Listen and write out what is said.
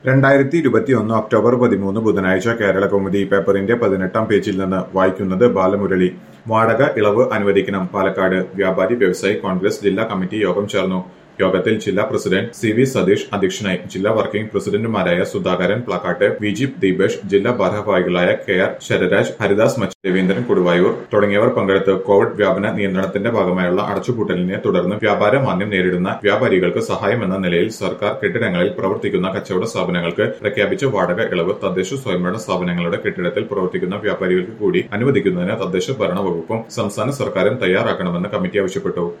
രണ്ടായിരത്തി ഇരുപത്തിയൊന്ന് ഒക്ടോബർ പതിമൂന്ന് ബുധനാഴ്ച കേരള കൗമുദി പേപ്പറിന്റെ പതിനെട്ടാം പേജിൽ നിന്ന് വായിക്കുന്നത് ബാലമുരളി വാടക ഇളവ് അനുവദിക്കണം പാലക്കാട് വ്യാപാരി വ്യവസായി കോൺഗ്രസ് ജില്ലാ കമ്മിറ്റി യോഗം ചേർന്നു യോഗത്തിൽ ജില്ലാ പ്രസിഡന്റ് സി വി സതീഷ് അധ്യക്ഷനായി ജില്ലാ വർക്കിംഗ് പ്രസിഡന്റുമാരായ സുധാകരൻ പ്ലാക്കാട്ട് വി ജി ദീപേഷ് ജില്ലാ ഭാരവാഹികളായ കെ ആർ ശരരാജ് ഹരിദാസ് മച്ച് രവീന്ദ്രൻ കൊടുവായൂർ തുടങ്ങിയവർ പങ്കെടുത്ത് കോവിഡ് വ്യാപന നിയന്ത്രണത്തിന്റെ ഭാഗമായുള്ള അടച്ചുപൂട്ടലിനെ തുടർന്ന് വ്യാപാര മാന്ദ്യം നേരിടുന്ന വ്യാപാരികൾക്ക് സഹായമെന്ന നിലയിൽ സർക്കാർ കെട്ടിടങ്ങളിൽ പ്രവർത്തിക്കുന്ന കച്ചവട സ്ഥാപനങ്ങൾക്ക് പ്രഖ്യാപിച്ച വാടക ഇളവ് തദ്ദേശ സ്വയംഭരണ സ്ഥാപനങ്ങളുടെ കെട്ടിടത്തിൽ പ്രവർത്തിക്കുന്ന വ്യാപാരികൾക്ക് കൂടി അനുവദിക്കുന്നതിന് തദ്ദേശ ഭരണ വകുപ്പും സംസ്ഥാന സർക്കാരും തയ്യാറാക്കണമെന്ന് കമ്മിറ്റി ആവശ്യപ്പെട്ടു